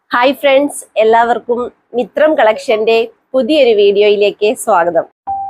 hi friends എല്ലാവർക്കും മിത്രം കളക്ഷന്റെ പുതിയൊരു വീഡിയോയിലേക്ക് സ്വാഗതം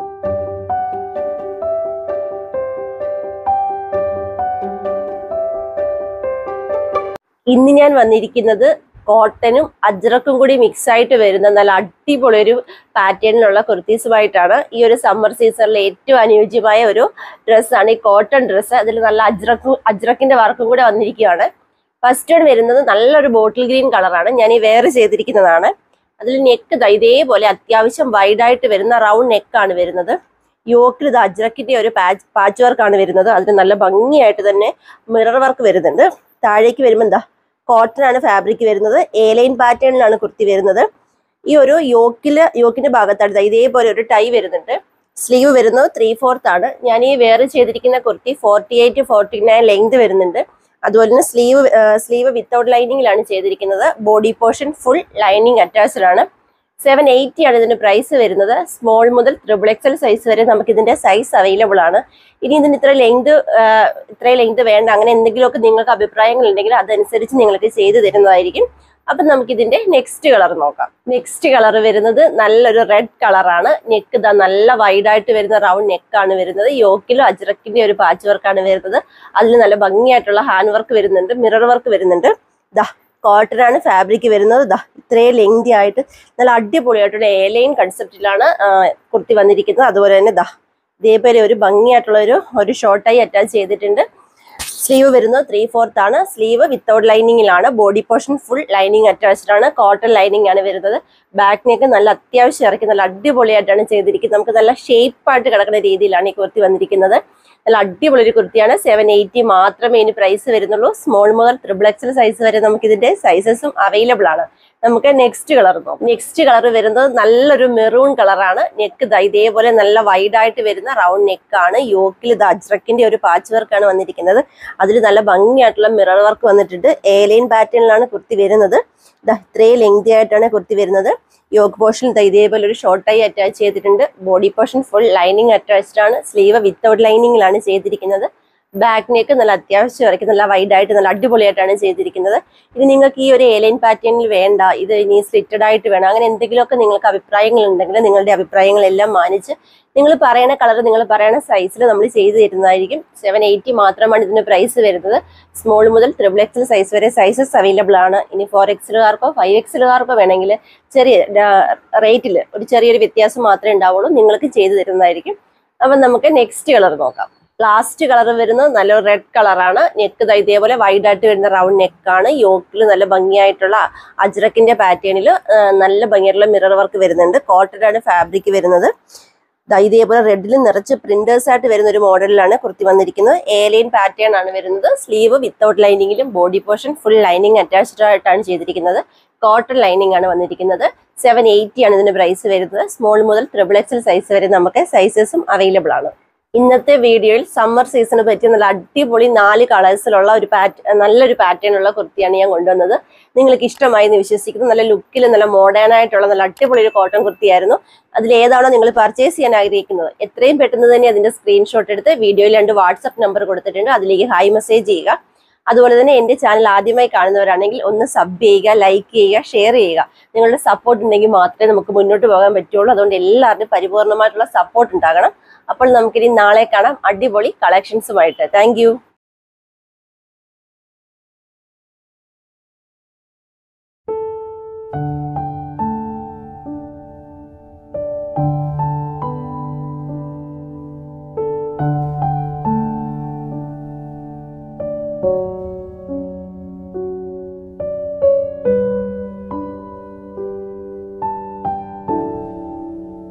ഇന്ന് ഞാൻ വന്നിരിക്കുന്നത് കോട്ടനും അജ്രക്കും കൂടി മിക്സ് ആയിട്ട് വരുന്ന നല്ല അടിപൊളി ഒരു പാറ്റേണിലുള്ള കുർത്തീസുമായിട്ടാണ് ഈ ഒരു സമ്മർ സീസണിൽ ഏറ്റവും അനുയോജ്യമായ ഒരു ഡ്രസ്സാണ് ഈ കോട്ടൺ ഡ്രസ്സ് അതിൽ നല്ല അജ്രക്കും അജ്രക്കിന്റെ വർക്കും കൂടെ വന്നിരിക്കുകയാണ് ഫസ്റ്റ് വൺ വരുന്നത് നല്ലൊരു ബോട്ടിൽ ഗ്രീൻ കളറാണ് ഞാൻ ഈ വെയർ ചെയ്തിരിക്കുന്നതാണ് അതിൽ നെക്ക് ഇതേപോലെ അത്യാവശ്യം വൈഡായിട്ട് വരുന്ന റൗണ്ട് നെക്കാണ് വരുന്നത് യോക്കിൽ ഇത് അജ്രക്കിന്റെ ഒരു പാച്ച് പാച്ച് വർക്കാണ് വരുന്നത് അതിന് നല്ല ഭംഗിയായിട്ട് തന്നെ മിറർ വർക്ക് വരുന്നുണ്ട് താഴേക്ക് വരുമ്പോൾ എന്താ കോട്ടൺ ആണ് ഫാബ്രിക് വരുന്നത് എ ലൈൻ പാറ്റേണിലാണ് കുർത്തി വരുന്നത് ഈ ഒരു യോക്കില് യോക്കിന്റെ ഭാഗത്താണ് ദാ ഇതേപോലെ ഒരു ടൈ വരുന്നുണ്ട് സ്ലീവ് വരുന്നത് ത്രീ ഫോർത്ത് ആണ് ഞാൻ ഈ വെയർ ചെയ്തിരിക്കുന്ന kurti forty eight forty nine length വരുന്നുണ്ട് അതുപോലെ തന്നെ സ്ലീവ് സ്ലീവ് വിത്തൗട്ട് ലൈനിങ്ങിലാണ് ചെയ്തിരിക്കുന്നത് body portion full lining attached ആണ് സെവൻ എയ്റ്റി ആണ് ഇതിന്റെ പ്രൈസ് വരുന്നത് സ്മോൾ മുതൽ ട്രിപ്പിൾ എക്സൽ സൈസ് വരെ നമുക്ക് ഇതിന്റെ സൈസ് അവൈലബിൾ ആണ് ഇനി ഇതിന് ഇത്ര ലെങ്ത് ഇത്രയും ലെങ്ത് വേണ്ട അങ്ങനെ എന്തെങ്കിലുമൊക്കെ നിങ്ങൾക്ക് അഭിപ്രായങ്ങൾ ഉണ്ടെങ്കിൽ അതനുസരിച്ച് നിങ്ങൾക്ക് ചെയ്തു തരുന്നതായിരിക്കും അപ്പൊ നമുക്ക് ഇതിന്റെ നെക്സ്റ്റ് കളർ നോക്കാം നെക്സ്റ്റ് കളർ വരുന്നത് നല്ലൊരു റെഡ് കളറാണ് നെക്ക് ഇതാ നല്ല വൈഡ് ആയിട്ട് വരുന്ന റൗണ്ട് നെക്കാണ് വരുന്നത് യോക്കിലും അജ്രക്കിന്റെ ഒരു പാച്ച് വർക്കാണ് വരുന്നത് അതിൽ നല്ല ഭംഗിയായിട്ടുള്ള ഹാൻഡ് വർക്ക് വരുന്നുണ്ട് മിറർ വർക്ക് വരുന്നുണ്ട് ദാ കോട്ടൺ ആണ് ഫാബ്രിക് വരുന്നത് ദാ ഇത്രയും ലെങ്തി ആയിട്ട് നല്ല അടിപൊളിയായിട്ടുള്ള എലൈൻ കൺസെപ്റ്റിലാണ് കുർത്തി വന്നിരിക്കുന്നത് അതുപോലെ തന്നെ ദാ ഇതേപോലെ ഒരു ഭംഗിയായിട്ടുള്ള ഒരു ഒരു ഷോർട്ടായി അറ്റാച്ച് ചെയ്തിട്ടുണ്ട് സ്ലീവ് വരുന്നത് ത്രീ ഫോർത്ത് ആണ് സ്ലീവ് വിത്തൗട്ട് ലൈനിങ്ങിലാണ് body portion full lining attached ആണ് കോട്ടൺ ലൈനിങ് ആണ് വരുന്നത് ബാക്ക് നെക്ക് നല്ല അത്യാവശ്യം ഇറക്കി നല്ല അടിപൊളിയായിട്ടാണ് ചെയ്തിരിക്കുന്നത് നമുക്ക് നല്ല ഷേപ്പായിട്ട് കിടക്കുന്ന രീതിയിലാണ് ഈ കുർത്തി വന്നിരിക്കുന്നത് നല്ല അടിപൊളി ഒരു കുർത്തിയാണ് സെവൻ എയ്റ്റി മാത്രമേ ഇതിന് പ്രൈസ് വരുന്നുള്ളൂ സ്മോൾ മുതൽ ത്രിബിൾ എക്സൽ സൈസ് വരെ നമുക്ക് ഇതിന്റെ സൈസസും അവൈലബിൾ ആണ് നമുക്ക് നെക്സ്റ്റ് കളർ നോക്കാം നെക്സ്റ്റ് കളർ വരുന്നത് നല്ലൊരു മെറൂൺ കളറാണ് നെക്ക് ഇതേപോലെ നല്ല വൈഡ് ആയിട്ട് വരുന്ന റൗണ്ട് നെക്കാണ് യോക്കിൽ ഇത് അജ്രക്കിന്റെ ഒരു പാച്ച് വർക്കാണ് വന്നിരിക്കുന്നത് അതിൽ നല്ല ഭംഗിയായിട്ടുള്ള മിറർ വർക്ക് വന്നിട്ടുണ്ട് ഏലൈൻ പാറ്റേണിലാണ് കുർത്തി വരുന്നത് ഇതാ ഇത്രയും ലെങ്തി ആയിട്ടാണ് കുർത്തി വരുന്നത് യോക്ക് പോർഷൻ ഇതേപോലെ ഒരു ഷോർട്ടായി അറ്റാച്ച് ചെയ്തിട്ടുണ്ട് body portion full lining attached ആണ് സ്ലീവ് വിത്തൗട്ട് ലൈനിങ്ങിലാണ് ചെയ്തിരിക്കുന്നത് ബാക്ക് നെക്ക് നല്ല അത്യാവശ്യം ഇറക്കി നല്ല വൈഡ് ആയിട്ട് നല്ല അടിപൊളിയായിട്ടാണ് ചെയ്തിരിക്കുന്നത് ഇത് നിങ്ങൾക്ക് ഈ ഒരു ഏലൈൻ പാറ്റേണിൽ വേണ്ട ഇത് ഇനി സ്ലിറ്റഡ് ആയിട്ട് വേണം അങ്ങനെ എന്തെങ്കിലുമൊക്കെ നിങ്ങൾക്ക് അഭിപ്രായങ്ങൾ ഉണ്ടെങ്കിൽ നിങ്ങളുടെ അഭിപ്രായങ്ങളെല്ലാം മാനിച്ച് നിങ്ങൾ പറയുന്ന കളർ നിങ്ങൾ പറയുന്ന സൈസിൽ നമ്മൾ ചെയ്തു തരുന്നതായിരിക്കും സെവൻ എയ്റ്റി മാത്രമാണ് ഇതിന്റെ പ്രൈസ് വരുന്നത് സ്മോൾ മുതൽ ത്രിബിൾ എക്സൽ സൈസ് വരെ സൈസസ് അവൈലബിൾ ആണ് ഇനി ഫോർ എക്സലുകാർക്കോ ഫൈവ് എക്സലുകാർക്കോ വേണമെങ്കിൽ ചെറിയ റേറ്റിൽ ഒരു ചെറിയൊരു വ്യത്യാസം മാത്രമേ ഉണ്ടാവുള്ളൂ നിങ്ങൾക്ക് ചെയ്തു തരുന്നതായിരിക്കും അപ്പം നമുക്ക് നെക്സ്റ്റ് കളർ നോക്കാം ലാസ്റ്റ് കളർ വരുന്നത് നല്ല റെഡ് കളറാണ് നെക്ക് ഇതേപോലെ വൈഡ് ആയിട്ട് വരുന്ന റൗണ്ട് നെക്കാണ് യോക്കിൽ നല്ല ഭംഗിയായിട്ടുള്ള അജ്രക്കിന്റെ പാറ്റേണിൽ നല്ല ഭംഗിയായിട്ടുള്ള മിറർ വർക്ക് വരുന്നുണ്ട് കോട്ടൺ ആണ് ഫാബ്രിക് വരുന്നത് ദാ ഇതേപോലെ റെഡിൽ നിറച്ച് പ്രിന്റേഴ്സ് ആയിട്ട് വരുന്ന ഒരു മോഡലിലാണ് കുർത്തി വന്നിരിക്കുന്നത് ഏലൈൻ പാറ്റേൺ ആണ് വരുന്നത് സ്ലീവ് വിത്തൗട്ട് ലൈനിങ്ങിലും body portion full lining attached ആയിട്ടാണ് ചെയ്തിരിക്കുന്നത് കോട്ടൺ ലൈനിങ് ആണ് വന്നിരിക്കുന്നത് സെവൻ എയ്റ്റി ആണ് ഇതിന്റെ പ്രൈസ് വരുന്നത് സ്മോൾ മുതൽ ട്രിപ്പിൾ എക്സൽ സൈസ് വരെ നമുക്ക് സൈസസും അവൈലബിൾ ആണ് ഇന്നത്തെ വീഡിയോയിൽ സമ്മർ സീസണ് പറ്റിയ നല്ല അടിപൊളി നാല് കളേഴ്സിലുള്ള ഒരു പാറ്റ് നല്ലൊരു പാറ്റേൺ ഉള്ള കുർത്തിയാണ് ഞാൻ കൊണ്ടുവന്നത് നിങ്ങൾക്ക് ഇഷ്ടമായി എന്ന് വിശ്വസിക്കുന്നു നല്ല ലുക്കിൽ നല്ല മോഡേൺ ആയിട്ടുള്ള നല്ല അടിപൊളി ഒരു കോട്ടൺ കുർത്തിയായിരുന്നു അതിൽ ഏതാണോ നിങ്ങൾ പർച്ചേസ് ചെയ്യാൻ ആഗ്രഹിക്കുന്നത് എത്രയും പെട്ടെന്ന് തന്നെ അതിന്റെ സ്ക്രീൻഷോട്ട് എടുത്ത് വീഡിയോയിൽ രണ്ട് വാട്സപ്പ് നമ്പർ കൊടുത്തിട്ടുണ്ട് അതിലേക്ക് ഹായ് മെസ്സേജ് ചെയ്യുക അതുപോലെ തന്നെ എൻ്റെ ചാനൽ ആദ്യമായി കാണുന്നവരാണെങ്കിൽ ഒന്ന് സബ് ചെയ്യുക ലൈക്ക് ചെയ്യുക ഷെയർ ചെയ്യുക നിങ്ങളുടെ സപ്പോർട്ട് ഉണ്ടെങ്കിൽ മാത്രമേ നമുക്ക് മുന്നോട്ട് പോകാൻ പറ്റുള്ളൂ അതുകൊണ്ട് എല്ലാവരുടെയും പരിപൂർണമായിട്ടുള്ള സപ്പോർട്ട് ഉണ്ടാകണം അപ്പോൾ നമുക്കിനി നാളെ കാണാം അടിപൊളി കളക്ഷൻസുമായിട്ട് താങ്ക്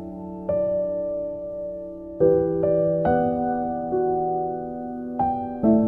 you